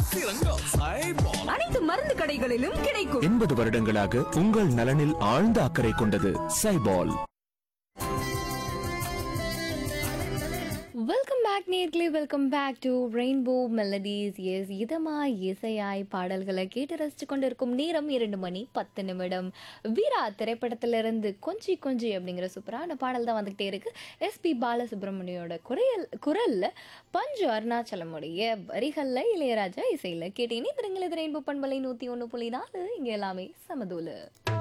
அனைத்து மருந்து கடைகளிலும் கிடைக்கும் எண்பது வருடங்களாக உங்கள் நலனில் ஆழ்ந்த அக்கறை கொண்டது சைபால் வெல்கம் பேக் நேர்களே welcome back to rainbow melodies எஸ் இதமாய் இசையாய் பாடல்களை கேட்டு ரசித்து கொண்டிருக்கும் நேரம் இரண்டு மணி பத்து நிமிடம் வீரா திரைப்படத்திலிருந்து கொஞ்சி கொஞ்சி அப்படிங்கிற சூப்பரான பாடல் தான் வந்துகிட்டே இருக்கு எஸ்பி பாலசுப்ரமணியோட குரல் குரல்ல பஞ்சு அருணாச்சலமுடைய வரிகளில் இளையராஜா இசையில் கேட்டீங்க திருங்களை ரெயின்போ பண்பலை நூற்றி ஒன்று புள்ளி நாலு இங்கே எல்லாமே சமதூலு